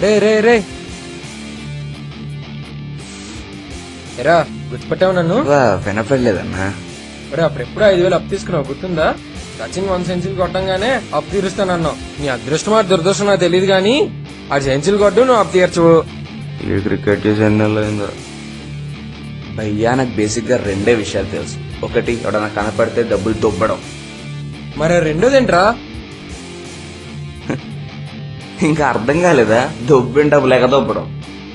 రే రే రే ఎరా గుర్తుపెట్టావు నన్ను వినపడలేదన్నా ఒరే అప్పుడు ఎప్పుడు ఐదు వేలు అప్పు తీసుకున్నావు గుర్తుందా సచిన్ వన్ సెంచురీ కొట్టంగానే అప్పు తీరుస్తానన్నావు నీ అదృష్టం ఆ దురదృష్టం నాకు తెలియదు కానీ ఆ సెంచురీ కొట్టు నువ్వు అప్పు తీర్చవు ఈ క్రికెట్ చేసి ఎన్ని నెలలైందో భయ్యా నాకు బేసిక్ గా రెండే విషయాలు తెలుసు ఒకటి ఎవడన్నా కనపడితే డబ్బులు దొబ్బడం మరి రెండోదేంట్రా ఇంకా అర్థం కాలేదా దొబ్బిన డబ్బులు ఎగదొబ్బడం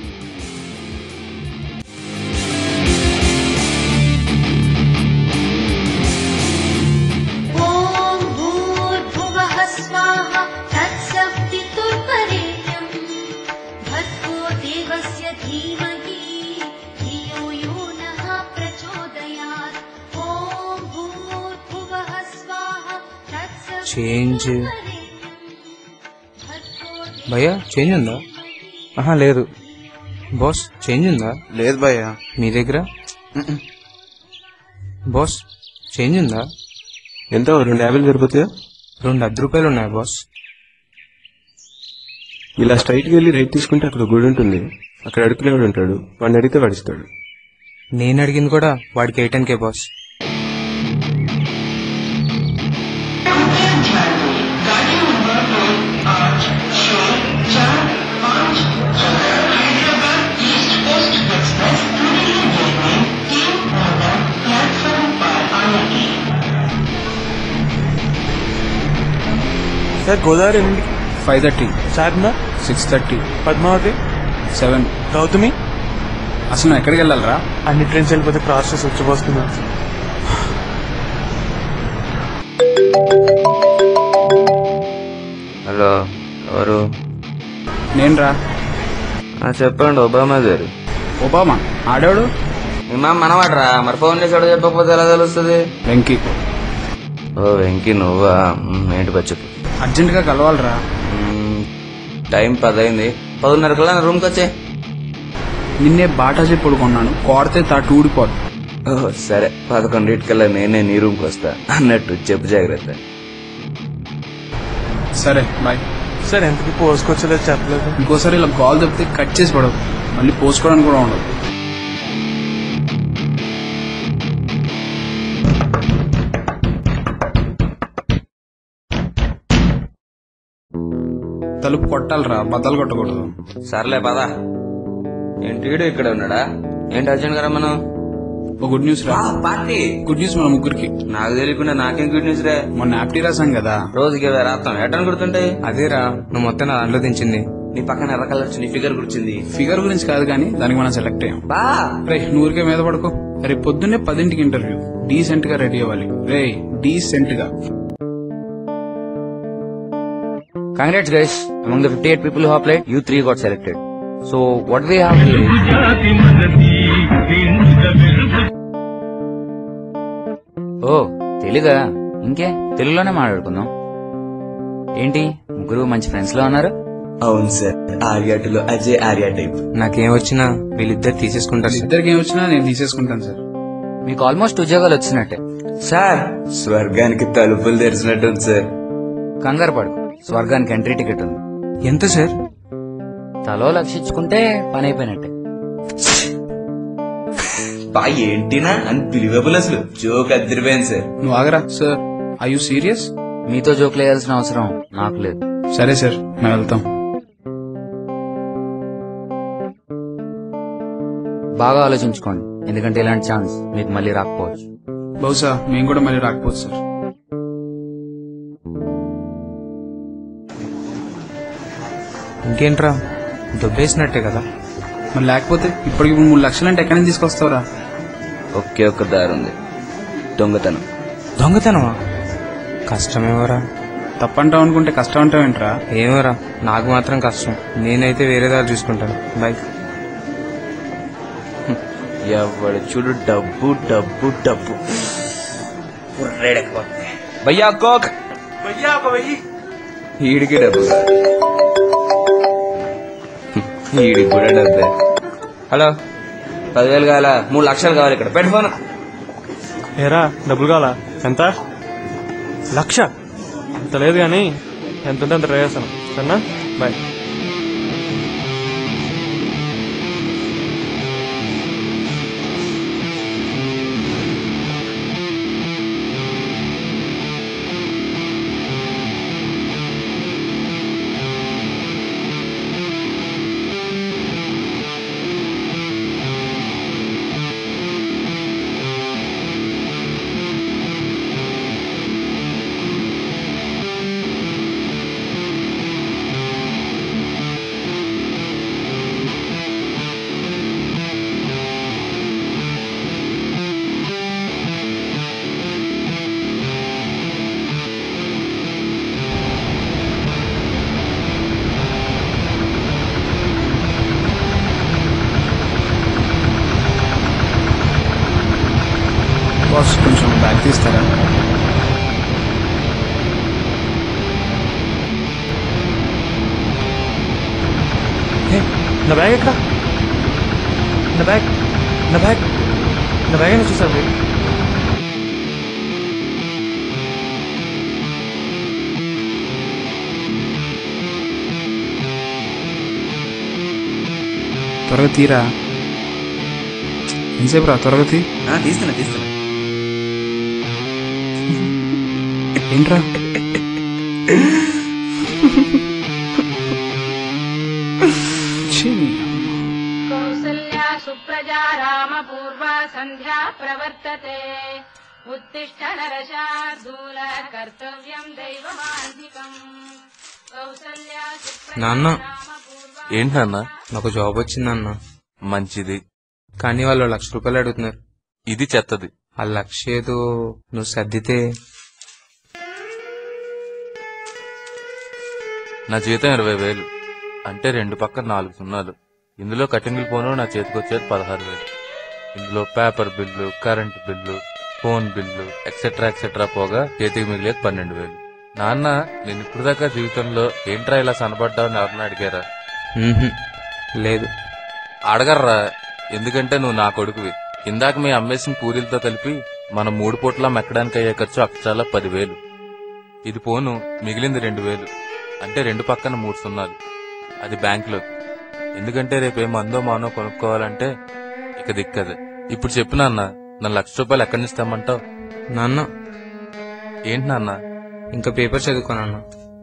ॐ भूर्भुवः स्वाहा तत्सवितुर्वरेण्यम् भर्गो देवस्य धीमहि धियो यो नः प्रचोदयात् ॐ भूर्भुवः स्वाहा Change. तत्सवितुर्वरेण्यम् భయ్యా చేంజ్ ఉందా ఆహా లేదు బాస్ చేంజ్ ఉందా లేదు భయ్యా మీ దగ్గర బాస్ చేంజ్ ఉందా ఎంత రెండు యాభైలు సరిపోతాయా రెండు అర్ధ రూపాయలు ఉన్నాయి బాస్ ఇలా స్ట్రైట్ గా వెళ్ళి రైట్ తీసుకుంటే అక్కడ గుడి ఉంటుంది అక్కడ అడుగునేవాడు ఉంటాడు వాడిని అడిగితే వాడిస్తాడు నేను అడిగింది కూడా వాడికి ఎయిటెన్కే బాస్ సార్ గోదావరి ఎనిమిది five thirty Sharada six thirty Padmavathi seven Gautami అసలు నువ్వు ఎక్కడికి వెళ్ళాలరా అన్ని ట్రైన్స్ వెళ్ళిపోతే క్రాస్ చేసి వచ్చిపోతున్నా హలో ఎవరు నేను రా ఆ, చెప్పండి ఒబామా గారు ఒబామా ఆడాడు మా మనవాడరా మరి ఫోన్ చేసాడు చెప్పకపోతే ఎలా తెలుస్తుంది వెంకీ ఓ వెంకీ నువ్వా మ్, ఏంటి బచ్చకు అర్జెంట్ గా కలవాలరా మ్, టైం పదైంది పదున్నర కల్లా నా రూమ్కి వచ్చే నిన్నే బాటా చెప్పి పడుకున్నాను కోడితే తాటు ఊడిపోదు ఓ సరే పదకొండింటికల్లా నేనే నీ రూమ్కి వస్తా అన్నట్టు చెప్పు జాగ్రత్త సరే బాయ్ సార్ ఎంతకి పోసుకొచ్చలేదు చెప్పలేదు ఇంకోసారి ఇలా కాల్ తప్పితే కట్ చేసి పడవు మళ్ళీ పోసుకోవడానికి కూడా ఉండదు తలుపు కొట్టాలరా బద్దలు కొట్టకూడదు సర్లే పదా ఏంటి వీడు ఇక్కడ ఉన్నాడా ఏంటి అర్జెంట్ గారా మనం ఒక గుడ్ న్యూస్ రా పార్టీ గుడ్ న్యూస్ మన ముగ్గురికి నాకు తెలియకుండా నాకేం గుడ్ న్యూస్ రే మొన్న యాప్టీ రాసాం కదా రోజుకి ఇరవై రాస్తాం ఎటని గుర్తుంటాయి అదేరా నువ్వు మొత్తం నా దాంట్లో దించింది నీ పక్కన ఎర్ర కలర్ నీ ఫిగర్ గుర్చింది ఫిగర్ గురించి కాదు కానీ దానికి మనం సెలెక్ట్ అయ్యాం బా రే నూరికే మీద పడుకో రేపు పొద్దున్నే పదింటికి ఇంటర్వ్యూ డీసెంట్ గా రెడీ అవ్వాలి రే డీసెంట్ గా congrats guys among the fifty eight people who applied you three got selected so what we have oh తెలుగా ఇంకే తెలుగులోనే మాట్లాడుకుందాం ఏంటి ముగ్గురు మంచి ఫ్రెండ్స్ లో ఉన్నారు అవును సార్ ఆర్యాటులో అజయ్ ఆర్యా టైప్ నాకేం వచ్చినా వీళ్ళిద్దరు తీసేసుకుంటారు సార్. ఇద్దరికి ఏం వచ్చినా నేను తీసేసుకుంటాను సార్ మీకు ఆల్మోస్ట్ ఉద్యోగాలు వచ్చినట్టే సార్ స్వర్గానికి తలుపులు తెరిచినట్టుంది సార్ కంగారు పడు స్వర్గానికి ఎంట్రీ టికెట్ ఉంది ఎంత సార్ తలో లక్షించుకుంటే పని అయిపోయినట్టే బా ఏంటినా అని బిలివబుల్ అసలు జోక్ అద్దరిపోయింది సార్ నువ్వు ఆగరా సార్ ఐ యూ సీరియస్ మీతో జోకులు వేయాల్సిన అవసరం నాకు లేదు సరే సార్ మేము వెళ్తాం బాగా ఆలోచించుకోండి ఎందుకంటే ఇలాంటి ఛాన్స్ మీకు మళ్ళీ రాకపోవచ్చు బహుశా మేము కూడా మళ్ళీ రాకపోవచ్చు సార్ ఇంకేంట్రా దొబ్బేసినట్టే కదా మరి లేకపోతే ఇప్పటికి ఇప్పుడు మూడు లక్షలు అంటే ఎక్కడి నుంచి తీసుకొస్తావురా ఒకే ఒక్క దారి ఉంది దొంగతనం దొంగతనమా కష్టమేమోరా తప్పంటావు అనుకుంటే కష్టం అంటావు ఏంట్రా ఏమోరా నాకు మాత్రం కష్టం నేనైతే వేరే దారి చూసుకుంటాను బాయ్ ఎవడు చూడు డబ్బు డబ్బు డబ్బు పుర్రేడకపోతే భయ్యా కోక్ ఈడికి డబ్బు కాదు. ఈడికి కూడా డబ్బే హలో పదివేలు కావాల మూడు లక్షలు కావాలి ఇక్కడ పెట్టు ఫోన్ ఏరా డబ్బులు కావాలా ఎంత లక్ష అంత లేదు కానీ ఎంత ఉంటే అంత ట్రై చేస్తాను సరేనా బాయ్ బాస్ కొంచెం బ్యాగ్ తీస్తారా హే, నా బ్యాగ్ ఎక్కడ నా బ్యాగ్ నా బ్యాగ్ నా బ్యాగ్ అని చూసాను మీరు త్వరగా తీరా ఎంతసేపు రా త్వరగా తీ ఆ, తీస్తున్నా తీస్తున్నా ఏంట్రా ఛీ, कौसल्या सुप्रजा रामपूर्वा सन्ध्या प्रवर्तते उत्तिष्ठ नरशार्दूल कर्तव्यम् दैवमान्तिकम् कौसल्या सुप्रजा నాన్న रामपूर्वा ఏంటి నాన్న నాకు జాబ్ వచ్చిందన్న మంచిది కానీ వాళ్ళు లక్ష రూపాయలు అడుగుతున్నారు ఇది చెత్తది ఆ లక్ష ఏదో నువ్వు సర్దితే నా జీతం ఇరవై వేలు అంటే రెండు పక్కన నాలుగు సున్నాలు ఇందులో కటింగ్లు పోను నా చేతికి వచ్చేది పదహారు వేలు ఇందులో paper bill current bill phone bill etcetera etcetera పోగా చేతికి మిగిలేదు పన్నెండు వేలు నాన్న నేను ఇప్పుడు దాకా జీవితంలో ఏంట్రా ఇలా సనపడ్డావని ఎవరన్నా అడిగారా మ్మ్హ్మ్. లేదు అడగర్రా ఎందుకంటే నువ్వు నా కొడుకువి ఇందాక మీ అమ్మేసిన పూరీలతో కలిపి మనం మూడు పూట్ల మెక్కడానికి అయ్యే ఖర్చు అక్షరాల పదివేలు ఇది పోను మిగిలింది రెండు వేలు అంటే రెండు పక్కన మూడు సున్నాలు అది బ్యాంకులో ఎందుకంటే రేపే మందో మానో కొనుక్కోవాలంటే ఇక దిక్కదే ఇప్పుడు చెప్పు నాన్న నా లక్ష రూపాయలు ఎక్కడి నుంచి తెమ్మంటావు నాన్న ఏంటి నాన్న ఇంకా పేపర్ చదువుకోనన్న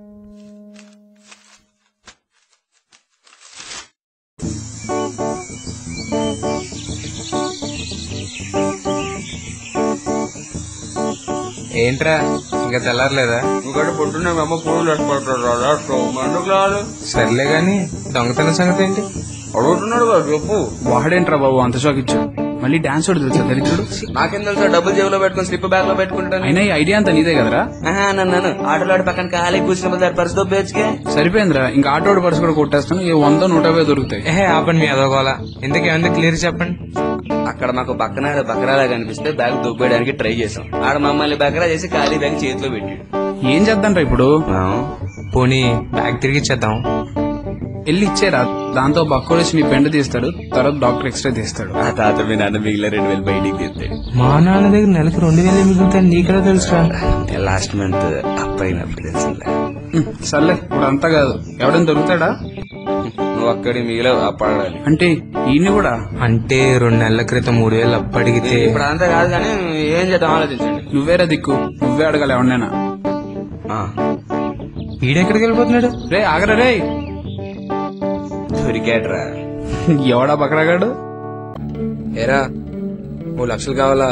ఏంట్రా ఇంకా తెల్లారలేదా ఇంకోటి పొద్దున్నే మా అమ్మ పూలు వేసుకుంటాడు మందుకు రాదు సర్లే గాని దొంగతనం సంగతి ఏంటి అడుగుతున్నాడు కదా చెప్పు వాడేంట్రా బాబు అంత షాక్ ఇచ్చాడు మళ్ళీ డాన్స్ ఒకటి తెలుసా దరిద్రుడు నాకేం తెలుసా డబ్బులు జేబులో పెట్టుకుని స్లిప్ బ్యాగ్ లో పెట్టుకుంటాను అయినా ఈ ఐడియా అంతా నీదే కదరా ఆహా, నన్ను ఆటోలో పక్కన ఖాళీ కూర్చున్నప్పుడు దాని పరిస్థితి దొబ్బేచ్చుకే సరిపోయిందిరా ఇంకా ఆటోడు పర్సు కూడా కొట్టేస్తాను ఏ వంద నూట యాభై దొరుకుతాయి ఏహే ఆపండి మీ అదోగోలా ఇంతకేమంది క్లియర్ చెప్పండి అక్కడ మాకు పక్కన బకరాలా కనిపిస్తే బ్యాగ్ దొబ్బేయడానికి ట్రై చేసాం ఆడ మమ్మల్ని బకరా చేసి ఖాళీ బ్యాగ్ చేతిలో పెట్టాడు ఏం చేద్దాంరా ఇప్పుడు పోనీ బ్యాగ్ తిరిగి ఇచ్చేద్దాం వెళ్ళి ఇచ్చేరా దాంతో బక్కోడేసి నీ పెండ తీస్తాడు తర్వాత డాక్టర్ ఎక్స్రే తీస్తాడు ఆ తాత మీ నాన్న మిగిలిన రెండు వేలు బయటికి తీస్తాడు మా నాన్న దగ్గర నెలకు రెండు వేలు మిగులుతాయి నీకెలా తెలుసురా లాస్ట్ మంత్ అప్పైనప్పుడు తెలిసిందే ఉమ్, సర్లే ఇప్పుడు అంతా కాదు ఎవడైనా దొరుకుతాడా నువ్వు అక్కడి మిగిలిన అప్పడాలి అంటే ఈయన్ని కూడా అంటే రెండు నెలల క్రితం మూడు వేలు అప్పు అడిగితే ఇప్పుడు అంతా కాదు కానీ ఏం చేద్దాం ఆలోచించండి నువ్వేరా దిక్కు నువ్వే అడగాలి ఎవరినైనా ఆ, ఈడెక్కడికి వెళ్ళిపోతున్నాడు రే ఆగరా రే దొరికాడ్రా ఎవడా బకరాగాడు ఏరా మూడు లక్షలు కావాలా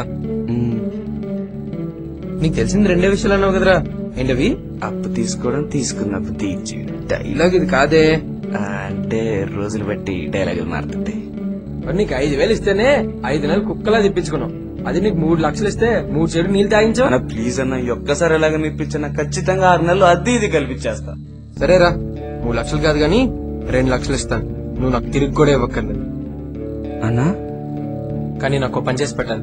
నీకు తెలిసింది రెండే విషయాలు అన్నావు కదరా ఏంటవి అప్పు తీసుకోవడం తీసుకున్నప్పుడు తీర్చేయడం డైలాగ్ ఇది కాదే ఆ, అంటే రోజులు బట్టి డైలాగులు మారుతుంటాయి మరి నీకు ఐదు వేలు ఇస్తేనే ఐదు నెలలు కుక్కలా తెప్పించుకున్నావు అది నీకు మూడు లక్షలు ఇస్తే మూడు చెడు నీళ్ళు తాగించావు అన్న ప్లీజ్ అన్న ఈ ఒక్కసారి ఎలాగ ఇప్పించిన ఖచ్చితంగా ఆరు నెలలు అద్దె ఇది కల్పించేస్తా సరేరా మూడు లక్షలు కాదు గాని రెండు లక్షలు ఇస్తాను నువ్వు నాకు తిరిగి కూడా ఇవ్వక్కర్లేదు అన్నా కానీ నాకు ఓ పని చేసి పెట్టాలి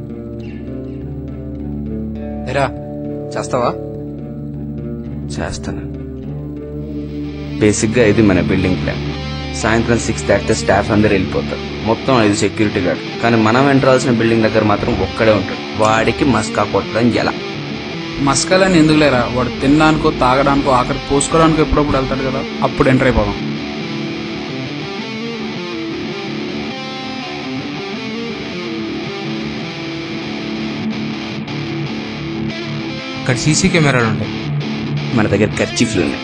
ఎరా చేస్తావా చేస్తాను బేసిక్ గా ఇది మన బిల్డింగ్ ప్లాన్ సాయంత్రం సిక్స్ దాటితే స్టాఫ్ అందరు వెళ్ళిపోతారు మొత్తం ఐదు సెక్యూరిటీ గార్డ్ కానీ మనం ఎంట్రాల్సిన బిల్డింగ్ దగ్గర మాత్రం ఒక్కడే ఉంటాడు వాడికి మస్కా కొట్టడం ఎలా మస్కలని ఎందుకు లేరా వాడు తినడానికో తాగడానికో ఆఖరి పోసుకోవడానికో ఎప్పుడప్పుడు వెళ్తాడు కదా అప్పుడు ఎంటర్ అయిపోదాం ఇక్కడ సీసీ కెమెరాలు ఉంటాయి మన దగ్గర ఖర్చీఫ్లు ఉన్నాయి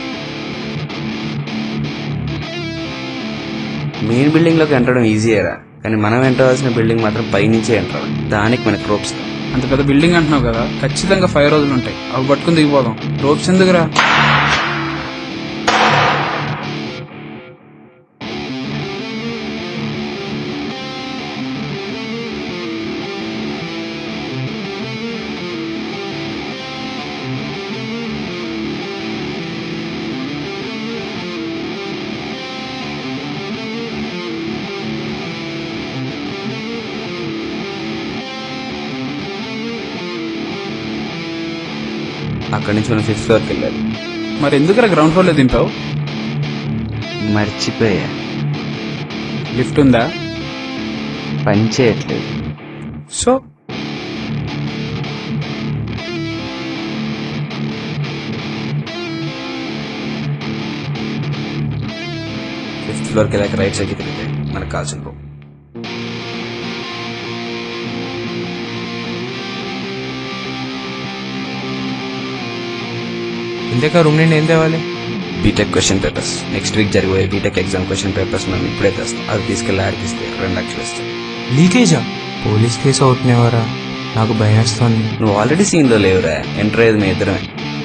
మెయిన్ బిల్డింగ్ లోకి ఎంటడం ఈజీయరా కానీ మనం ఎంటర్ బిల్డింగ్ మాత్రం పైనుంచే ఎంటర్ అవ్వాలి దానికి మనకి రోప్స్ అంత పెద్ద బిల్డింగ్ అంటున్నావు కదా ఖచ్చితంగా ఫైవ్ రోజులు ఉంటాయి అవి పట్టుకుని దిగిపోదాం రోప్స్ ఎందుకురా అక్కడి నుంచి మనం ఫిఫ్త్ ఫ్లోర్కి వెళ్ళాలి మరి ఎందుకు గ్రౌండ్ ఫ్లోర్ లో దింపావు మర్చిపోయా లిఫ్ట్ ఉందా పని చేయట్లేదు సో ఫిఫ్త్ ఫ్లోర్కి వెళ్ళాక రైట్ సైడ్కి తిరిగితే మనకు కావాల్సిన రూమ్ ఇంతక రూమ్ నుండి ఏం తేవాలి BTech question papers next week జరిగే బీటెక్ ఎగ్జామ్ క్వశ్చన్ పేపర్స్ మనం ఇప్పుడే తెస్తాం అది తీసుకెళ్ళి ఆడిపిస్తే రెండు లక్షలు ఇస్తాం లీకేజా పోలీస్ కేసు అవుతున్నావారా నాకు భయం వేస్తుంది నువ్వు ఆల్రెడీ సీన్లో లేవురా ఎంటర్ అయ్యేది మీ ఇద్దరమే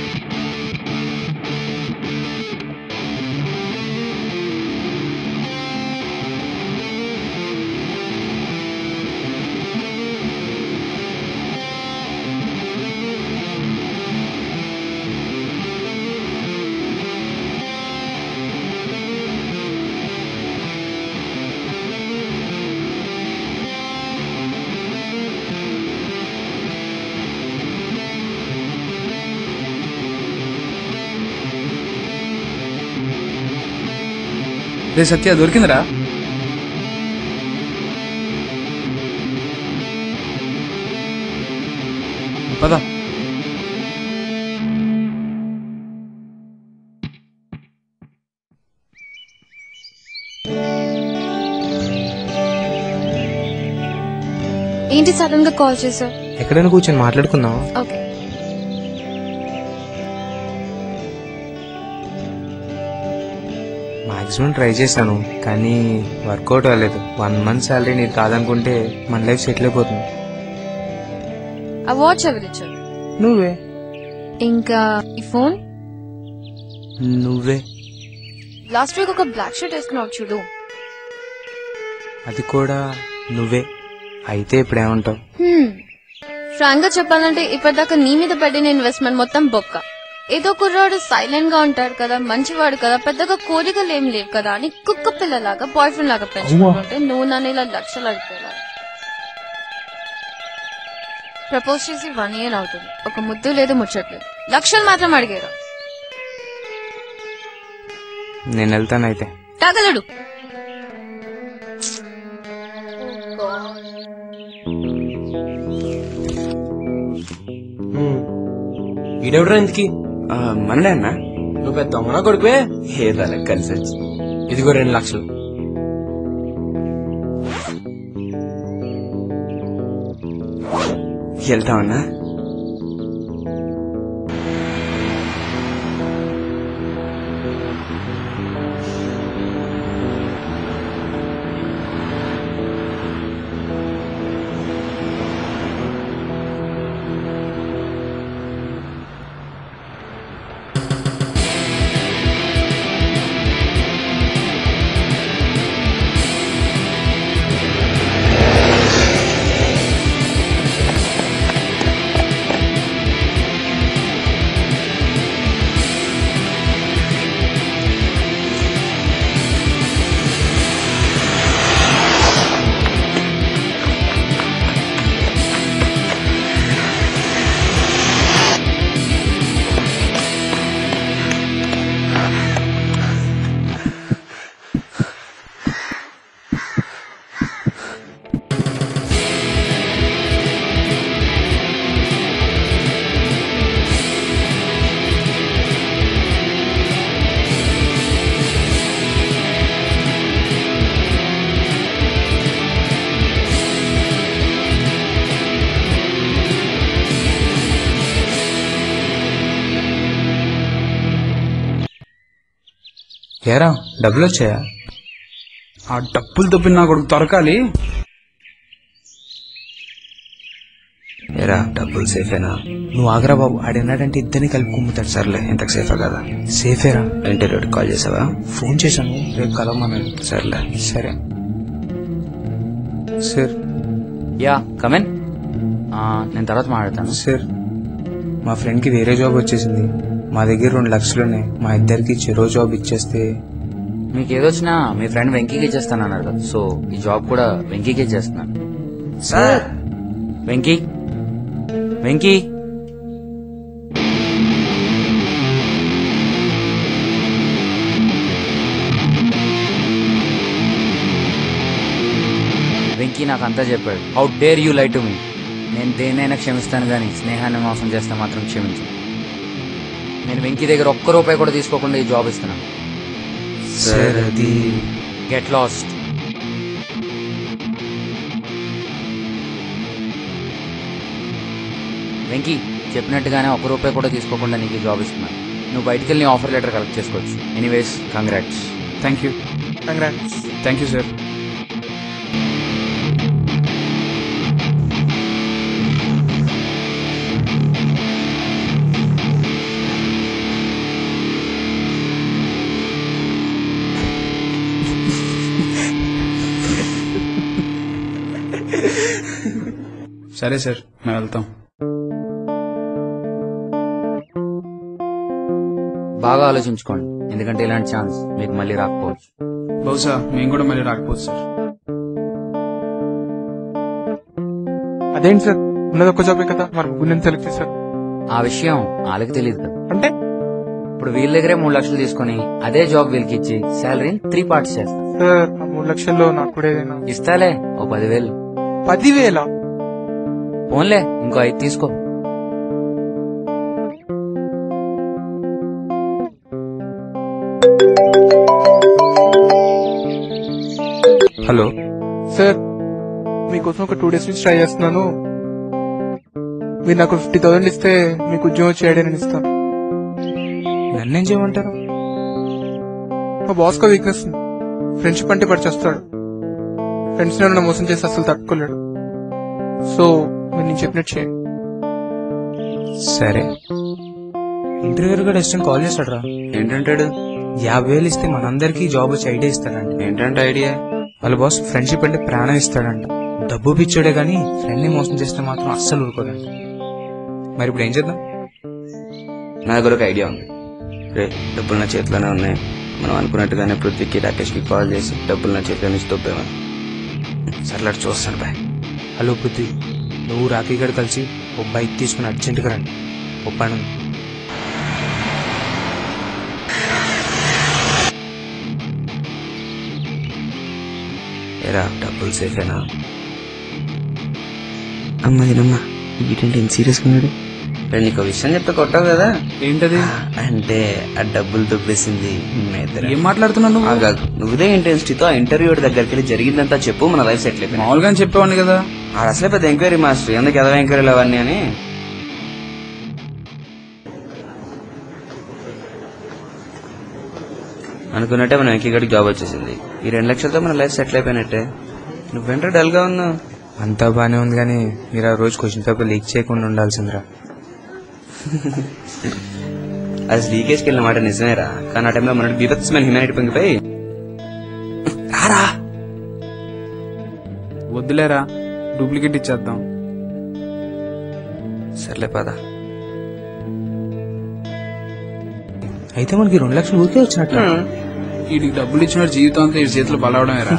రే సత్య దొరికిందిరా పద ఏంటి సడన్ గా కాల్ చేసావు ఎక్కడైనా కూర్చొని మాట్లాడుకుందాం ఓకే మాక్సిమం ట్రై చేశాను కానీ వర్కౌట్ అవ్వలేదు వన్ మంత్ శాలరీ నీది కాదనుకుంటే మన లైఫ్ సెటిల్ అయిపోతుంది ఆ వాచ్ ఎవరిచ్చారు నువ్వే ఇంకా ఈ ఫోన్ నువ్వే లాస్ట్ వీక్ ఒక బ్లాక్ షర్ట్ వేసుకున్నావు చూడు అది కూడా నువ్వే అయితే ఇప్పుడేమంటావు ఫ్రాంక్ గా చెప్పాలంటే ఇప్పటిదాకా నీ మీద పడిన ఇన్వెస్ట్మెంట్ మొత్తం బొక్క ఏదో కుర్రాడు సైలెంట్ గా ఉంటాడు కదా మంచివాడు కదా పెద్దగా కోరికలు ఏం లేవు కదా అని కుక్క పిల్లలాగా బాయ్ ఫ్రెండ్ లాగా పెంచుకుంటుంటే నువ్వు నన్ను ఇలా లక్షలు అడిపోయేలా ప్రపోజ్ చేసి వన్ ఇయర్ అవుతుంది ఒక ముద్దు లేదు ముచ్చట్లేదు లక్షలు మాత్రం అడిగారు నేను వెళ్తానైతే తగలడు ఈడెవడరా ఇంతకి ఆ, మనడే అన్న నువ్వు పెద్ద దొంగనా కొడుకువే ఏదాల కలిసి వచ్చి ఇదిగో రెండు లక్షలు వెళ్తామన్నా ఏరా డబ్బులు వచ్చాయా ఆ డప్పులు తప్పిన నా కొడుకు దొరకాలి ఏరా డబ్బులు సేఫేనా నువ్వు ఆగరా బాబు ఆడినాడంటే ఇద్దరిని కలిపి కుమ్ముతాడు సార్ సర్లే ఇంతకు సేఫా కదా సేఫేరా ఇంటర్వ్యూకి కాల్ చేసావా ఫోన్ చేశాను రేపు కలవమన్నాడు సర్లే సరే సార్ యా కమెన్ నేను తర్వాత మాట్లాడతాను సార్ మా ఫ్రెండ్కి వేరే జాబ్ వచ్చేసింది మా దగ్గర రెండు లక్షలు ఉన్నాయి మా ఇద్దరికి చెరో జాబ్ ఇచ్చేస్తే మీకు ఏదొచ్చినా మీ ఫ్రెండ్ వెంకీకి ఇచ్చేస్తానన్నారు కదా సో ఈ జాబ్ కూడా వెంకీకి ఇచ్చేస్తున్నాను సార్ వెంకీ వెంకీ వెంకీ నాకు అంతా చెప్పాడు how dare you lie to me నేను దేన్నైనా క్షమిస్తాను కానీ స్నేహాన్ని మోసం చేస్తే మాత్రం క్షమించను నేను వెంకీ దగ్గర ఒక్క రూపాయి కూడా తీసుకోకుండా ఈ జాబ్ ఇస్తున్నాను సార్ అది గెట్ లాస్ట్ వెంకీ చెప్పినట్టుగానే ఒక్క రూపాయి కూడా తీసుకోకుండా నీకు ఈ జాబ్ ఇస్తున్నాను నువ్వు బయటికి వెళ్ళి ఆఫర్ లెటర్ కలెక్ట్ చేసుకోవచ్చు anyways congrats thank you congrats thank you sir సరే సార్ మేము వెళ్తాం బాగా ఆలోచించుకోండి ఎందుకంటే ఇలాంటి ఛాన్స్ మీకు మళ్ళీ రాకపోవచ్చు బహుశా మేము కూడా మళ్ళీ రాకపోవచ్చు సార్ అదేంటి సార్ ఉన్నది ఒక్క జాబే కదా మరి ముగ్గురు సెలెక్ట్ చేశారు ఆ విషయం వాళ్ళకి తెలియదు కదా అంటే ఇప్పుడు వీళ్ళ దగ్గరే మూడు లక్షలు తీసుకొని అదే జాబ్ వీళ్ళకి ఇచ్చి శాలరీని త్రీ పార్ట్స్ చేస్తా సార్ ఆ మూడు లక్షల్లో నాకు కూడా ఏదైనా ఇస్తాలే ఓ పదివేలు పదివేల ఫోన్లే ఇంకో ఐదు తీసుకో హలో సార్ మీకోసం ఒక టూ డేస్ నుంచి ట్రై చేస్తున్నాను మీరు నాకు ఫిఫ్టీ థౌసండ్ ఇస్తే మీకు ఉద్యోగం చేయడం నేను ఇస్తాను నన్నేం చేయమంటారు మా బాస్ కో వీక్నెస్ ఉంది ఫ్రెండ్షిప్ అంటే పడిచేస్తాడు ఫ్రెండ్స్ నన్ను మోసం చేసి అసలు తట్టుకోలేడు సో మీరు నేను చెప్పినట్టు చేయండి సరే ఇంటర్వ్యూ కూడా ఇష్టం కాల్ చేస్తాడు రా ఏంటంటాడు యాభై వేలు ఇస్తే మనందరికీ జాబ్ వచ్చి ఐడియా ఇస్తాడంట ఏంటంటే ఐడియా వాళ్ళ బాస్ ఫ్రెండ్షిప్ అంటే ప్రాణం ఇస్తాడంట డబ్బు పిచ్చాడే కానీ ఫ్రెండ్ని మోసం చేస్తే మాత్రం అస్సలు ఊరుకోదంట మరి ఇప్పుడు ఏం చేద్దాం నా దగ్గర ఒక ఐడియా ఉంది రే డబ్బులు నా చేతిలోనే ఉన్నాయి మనం అనుకున్నట్టుగానే పృథ్వీకి రాకేష్కి కాల్ చేసి డబ్బులు నా చేతిలో నుంచి తొప్పేమని సర్లే అటు చూస్తాను బాయ్ హలో పృథ్వీ నువ్వు రాఖీ గడు కలిసి ఓ బైక్ తీసుకుని అర్జెంటుగా రండి ఓ పని ఉంది. ఏరా డబ్బులు సేఫేనా అమ్మదినమ్మా వీటంటే ఎంత సీరియస్గా ఉన్నాడు రేయ్, నీకు విషయం చెప్తే కొట్టావు కదా ఏంటది అంటే ఆ డబ్బులు దుబ్బేసింది మీ ఇద్దరే. ఏం మాట్లాడుతున్నావు నువ్వు ఆగాగు. నువ్వుదే ఇంటెన్సిటీతో ఆ ఇంటర్వ్యూ దగ్గరికి వెళ్ళి జరిగిందంతా చెప్పు మన లైఫ్ సెటిల్ అయిపోయింది మామూలుగానే చెప్పేవాడిని కదా ఆడ అసలే పెద్ద ఎంక్వైరీ మాస్టర్ ఎందుకు ఎదవ ఎంక్వైరీలు అవన్నీ అని అనుకున్నట్టే మన వెంకీగడికి జాబ్ వచ్చేసింది ఈ రెండు లక్షలతో మన లైఫ్ సెటిల్ అయిపోయినట్టే నువ్వేంటో డల్ గా ఉన్నావు అంతా బానే ఉంది కానీ మీరు ఆ రోజు క్వశ్చన్ పేపర్ లీక్ చేయకుండా ఉండాల్సిందిరా అది లీకేజ్కి వెళ్ళిన మాట నిజమేరా కానీ ఆ టైంలో మన బీభత్సమైన హ్యూమానిటీ పొంగిపోయి రారా వద్దులేరా డూప్లికేట్ ఇచ్చేద్దాం సర్లే పద అయితే మనకి రెండు లక్షలు ఊరికే వచ్చినట్లు వీడికి డబ్బులు ఇచ్చిన జీవితం అంతా ఈ చేతిలో బలవడమేరా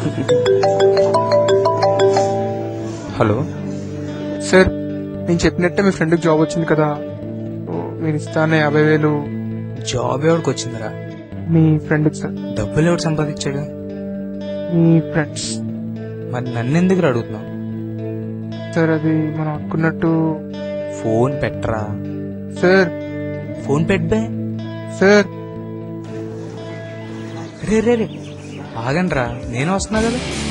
హలో సార్ నేను చెప్పినట్టే మీ ఫ్రెండ్కి జాబ్ వచ్చింది కదా ఓ, మీరు ఇస్తానే యాభై వేలు జాబ్ ఎవరికి వచ్చిందిరా మీ ఫ్రెండ్కి సార్ డబ్బులు ఎవరు సంపాదించాడు మీ ఫ్రెండ్స్ మరి నన్ను ఎందుకు అడుగుతున్నావు సార్ అది మనం అనుకున్నట్టు ఫోన్ పెట్టరా సార్ ఫోన్ పెట్టే సార్ రే రే రే ఆగండి రా నేను వస్తున్నా కదా